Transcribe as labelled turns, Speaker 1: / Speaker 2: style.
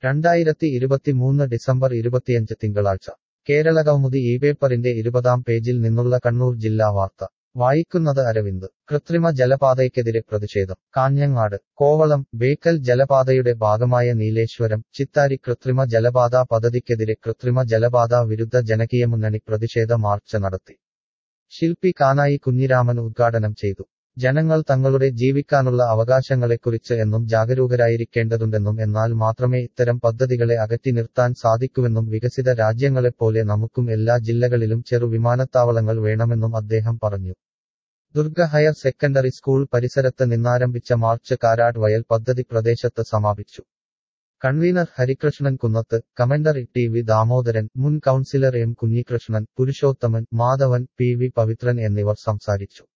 Speaker 1: രണ്ടായിരത്തി ഇരുപത്തിമൂന്ന് ഡിസംബർ ഇരുപത്തിയഞ്ച് തിങ്കളാഴ്ച കേരള കൗമുദി ഈ പേപ്പറിന്റെ ഇരുപതാം പേജിൽ നിന്നുള്ള കണ്ണൂർ ജില്ലാ വാർത്ത വായിക്കുന്നത് അരവിന്ദ് കൃത്രിമ ജലപാതയ്ക്കെതിരെ പ്രതിഷേധം കാഞ്ഞങ്ങാട് കോവളം ബേക്കൽ ജലപാതയുടെ ഭാഗമായ നീലേശ്വരം ചിത്താരി കൃത്രിമ ജലപാത പദ്ധതിക്കെതിരെ കൃത്രിമ ജലപാത വിരുദ്ധ ജനകീയ മുന്നണി പ്രതിഷേധ മാർച്ച് നടത്തി ശില്പി കാനായി കുഞ്ഞിരാമൻ ഉദ്ഘാടനം ചെയ്തു ജനങ്ങൾ തങ്ങളുടെ ജീവിക്കാനുള്ള അവകാശങ്ങളെക്കുറിച്ച് എന്നും ജാഗരൂകരായിരിക്കേണ്ടതുണ്ടെന്നും എന്നാൽ മാത്രമേ ഇത്തരം പദ്ധതികളെ അകറ്റി നിർത്താൻ സാധിക്കുമെന്നും വികസിത രാജ്യങ്ങളെപ്പോലെ നമുക്കും എല്ലാ ജില്ലകളിലും ചെറു വിമാനത്താവളങ്ങൾ വേണമെന്നും അദ്ദേഹം പറഞ്ഞു ദുർഗ ഹയർ സെക്കൻഡറി സ്കൂൾ പരിസരത്ത് നിന്നാരംഭിച്ച മാർച്ച് കാരാട് വയൽ പദ്ധതി പ്രദേശത്ത് സമാപിച്ചു convener Harikrishnan Kunnath commander T V Damodaran മുൻ councillor M Kunhikrishnan Purushothaman Madhavan P V Pavithran എന്നിവർ സംസാരിച്ചു